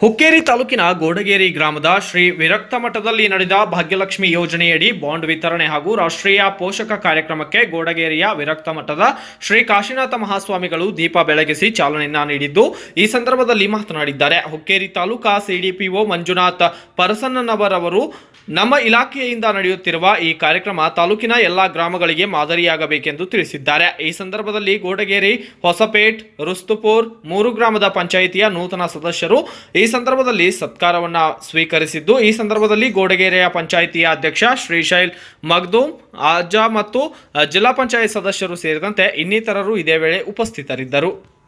ಹುಕ್ಕೇರಿ ತಾಲೂಕಿನ ಗೋಡಗೇರಿ ಗ್ರಾಮದ ಶ್ರೀ ವಿರಕ್ತ ಮಠದಲ್ಲಿ ನಡೆದ ಭಾಗ್ಯಲಕ್ಷ್ಮಿ ಯೋಜನೆಯಡಿ ಬಾಂಡ್ ವಿತರಣೆ ಹಾಗೂ ರಾಷ್ಟ್ರೀಯ ಪೋಷಕ ಕಾರ್ಯಕ್ರಮಕ್ಕೆ ಗೋಡಗೇರಿಯ ವಿರಕ್ತ ಮಠದ ಶ್ರೀ ಕಾಶಿನಾಥ ಮಹಾಸ್ವಾಮಿಗಳು ದೀಪ ಬೆಳಗಿಸಿ ಚಾಲನೆಯನ್ನ ನೀಡಿದ್ದು ಈ ಸಂದರ್ಭದಲ್ಲಿ ಮಾತನಾಡಿದ್ದಾರೆ ಹುಕ್ಕೇರಿ ತಾಲೂಕಾ ಸಿಡಿಪಿಒ ಮಂಜುನಾಥ್ ಪರಸನ್ನನವರವರು ನಮ್ಮ ಇಲಾಖೆಯಿಂದ ನಡೆಯುತ್ತಿರುವ ಈ ಕಾರ್ಯಕ್ರಮ ತಾಲೂಕಿನ ಎಲ್ಲಾ ಗ್ರಾಮಗಳಿಗೆ ಮಾದರಿಯಾಗಬೇಕೆಂದು ತಿಳಿಸಿದ್ದಾರೆ ಈ ಸಂದರ್ಭದಲ್ಲಿ ಗೋಡಗೇರಿ ಹೊಸಪೇಟ್ ರುಸ್ತುಪುರ್ ಮೂರು ಗ್ರಾಮದ ಪಂಚಾಯಿತಿಯ ನೂತನ ಸದಸ್ಯರು ಈ ಸಂದರ್ಭದಲ್ಲಿ ಸತ್ಕಾರವನ್ನ ಸ್ವೀಕರಿಸಿದ್ದು ಈ ಸಂದರ್ಭದಲ್ಲಿ ಗೋಡಗೇರಿಯ ಪಂಚಾಯಿತಿಯ ಅಧ್ಯಕ್ಷ ಶ್ರೀಶೈಲ್ ಮಗ್ದೂಮ್ ಆಜಾ ಮತ್ತು ಅ, ಜಿಲ್ಲಾ ಪಂಚಾಯತ್ ಸದಸ್ಯರು ಸೇರಿದಂತೆ ಇನ್ನಿತರರು ಇದೇ ವೇಳೆ ಉಪಸ್ಥಿತರಿದ್ದರು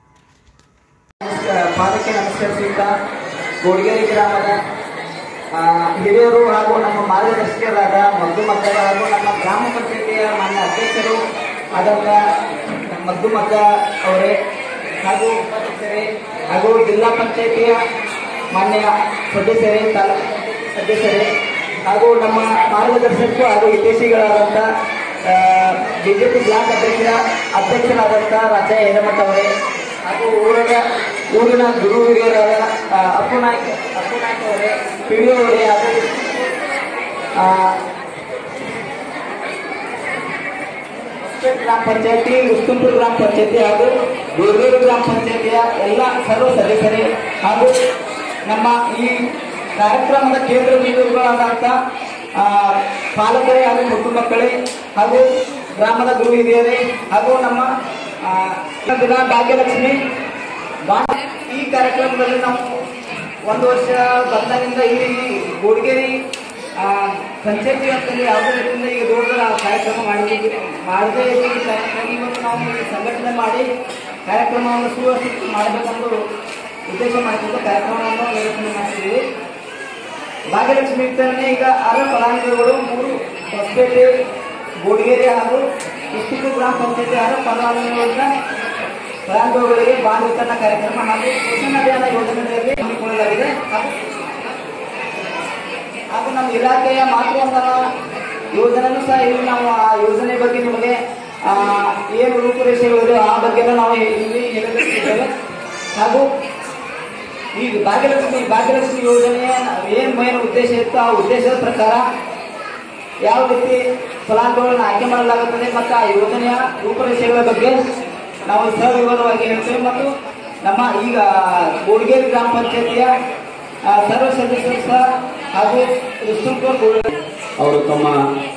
ಪಾದಕ್ಕೆ ನಮಸ್ಕರಿಸುತ್ತಾ ಗೋಡಿಗೇರಿ ಗ್ರಾಮದ ಆ, ಹಿರಿಯರು ಹಾಗೂ ನಮ್ಮ ಮಾರ್ಗದರ್ಶಕರಾದ ಮದ್ದು ಮಕ್ಕಳ ಹಾಗೂ ನಮ್ಮ ಗ್ರಾಮ ಪಂಚಾಯತಿಯ ಮಾನ್ಯ ಅಧ್ಯಕ್ಷರು ಆದಂಥ ಮದ್ದು ಮಕ್ಕ ಅವರೇ ಹಾಗೂ ಉಪಾಧ್ಯಕ್ಷರೇ ಹಾಗೂ ಜಿಲ್ಲಾ ಪಂಚಾಯತಿಯ ಮಾನ್ಯ ಸದಸ್ಯರೇ ತಾಲೂಕು ಪಂಚಾಯತಿ ಸದಸ್ಯರೇ ಹಾಗೂ ನಮ್ಮ ಮಾರ್ಗದರ್ಶಕರು ಹಾಗೂ ಹಿತೈಷಿಗಳಾದಂಥ ಬಿಜೆಪಿ ಬ್ಲಾಕ್ ಅಧ್ಯಕ್ಷರ ಅಧ್ಯಕ್ಷರಾದಂಥ ರಾಜ ಹಿರೇಮಠ ಅವರೇ ಹಾಗೂ ಊರಿನ ಊರಿನ ಗುರು ಹಿರಿಯರಾದ ಆ, ಅಪ್ಪು ನಾಯ್ಕ ಅಪ್ಪು ನಾಯ್ಕ ಅವರೇ ಪಿ ಡಿ ಅವರೇ ಹಾಗೂ ಆ, ಹೊಸಪೇಟೆ ಗ್ರಾಮ ಪಂಚಾಯತಿ ಉಸ್ತುಂಪುರ ಗ್ರಾಮ ಪಂಚಾಯತಿ ಹಾಗೂ ಗೋರ್ಗೇರು ಗ್ರಾಮ ಪಂಚಾಯತಿಯ ಎಲ್ಲ ಸರ್ವ ಸದಸ್ಯರೇ ಹಾಗೂ ನಮ್ಮ ಈ ಕಾರ್ಯಕ್ರಮದ ಕೇಂದ್ರ ಬಿಂದುಗಳಾದಂಥ ಆ, ಪಾಲಕರೇ ಹಾಗೂ ಮಕ್ಕಳು ಮಕ್ಕಳೇ ಹಾಗೂ ಗ್ರಾಮದ ಗುರು ಹಿರಿಯರೇ ಹಾಗೂ ನಮ್ಮ ಆ, ದಿನ ಭಾಗ್ಯಲಕ್ಷ್ಮಿ ಬಾ- ಈ ಕಾರ್ಯಕ್ರಮದಲ್ಲಿ ನಾವು ಒಂದು ವರ್ಷ ಬಂದಾಗಿಂದ ಈ ಗೋಡಿಗೇರಿ ಪಂಚಾಯತಿ ವ್ಯಾಪ್ತಿಯಲ್ಲಿ ಯಾವುದೇ ರೀತಿಯಿಂದ ಈಗ ದೊಡ್ಡ ಕಾರ್ಯಕ್ರಮ ಮಾಡಿದ್ದೀವಿ ಮಾಡದೇ ಇದ್ದೀವಿ ಕಾರಣಕ್ಕಾಗಿ ಇವತ್ತು ನಾವು ಈ ಸಂಘಟನೆ ಮಾಡಿ ಕಾರ್ಯಕ್ರಮವನ್ನು ಸುವ್ಯವಸ್ಥಿತ ಮಾಡಬೇಕೆಂದು ಉದ್ದೇಶ ಮಾಡಿಕೊಂಡು ಕಾರ್ಯಕ್ರಮವನ್ನು ನಿರ್ವಹಣೆ ಮಾಡ್ತಿದ್ದೀವಿ ಭಾಗ್ಯಲಕ್ಷ್ಮಿ ವಿತರಣೆ ಈಗ ಆರು ಫಲಾನುಭವಿಗಳು ಮೂರು ಹೊಸಪೇಟೆ ಗೋಡಿಗೇರಿ ಹಾಗೂ ಇಷ್ಟು ಗ್ರಾಮ ಪಂಚಾಯತಿ ಆರು ಫಲಾನುಭವಿಗಳಿಂದ ಫಲಾನುಭವಿಗಳಿಗೆ ಬಾಂಡ್ ವಿತರಣಾ ಕಾರ್ಯಕ್ರಮ ಹಾಗೂ ಪೋಷಣ ಅಭಿಯಾನ ಯೋಜನೆಯಲ್ಲಿ ಹಮ್ಮಿಕೊಳ್ಳಲಾಗಿದೆ ಹಾಗೂ ಹಾಗೂ ನಮ್ಮ ಇಲಾಖೆಯ ಮಾತೃವಂದನ ಯೋಜನೆನೂ ಸಹ ಇಲ್ಲಿ ನಾವು ಆ ಯೋಜನೆ ಬಗ್ಗೆ ನಿಮಗೆ ಆ, ಏನು ರೂಪುರೇಷೆಗಳಿದೆ ಆ ಬಗ್ಗೆನೂ ನಾವು ಇಲ್ಲಿ ಹೇಳಬೇಕಿದ್ದೇವೆ ಹಾಗೂ ಈ ಭಾಗ್ಯಲಕ್ಷ್ಮಿ ಭಾಗ್ಯಲಕ್ಷ್ಮಿ ಯೋಜನೆಯ ಏನು ಮೇನ್ ಉದ್ದೇಶ ಇತ್ತು ಆ ಉದ್ದೇಶದ ಪ್ರಕಾರ ಯಾವ ರೀತಿ ಫಲಾನುಭವಿಗಳನ್ನ ಆಯ್ಕೆ ಮಾಡಲಾಗುತ್ತದೆ ಮತ್ತು ಆ ಯೋಜನೆಯ ರೂಪರೇಷೆಗಳ ಬಗ್ಗೆ ನಾವು ಸವಿವರವಾಗಿ ಹೇಳ್ತೇವೆ ಮತ್ತು ನಮ್ಮ ಈಗ ಗೋಡ್ಗೇರಿ ಗ್ರಾಮ ಪಂಚಾಯತಿಯ ಆ, ಸರ್ವ ಸದಸ್ಯರು ಸಹ ಹಾಗೂ ರುಸ್ತುಂಪುರ್ ಗೋಡ್ ಅವರು ತಮ್ಮ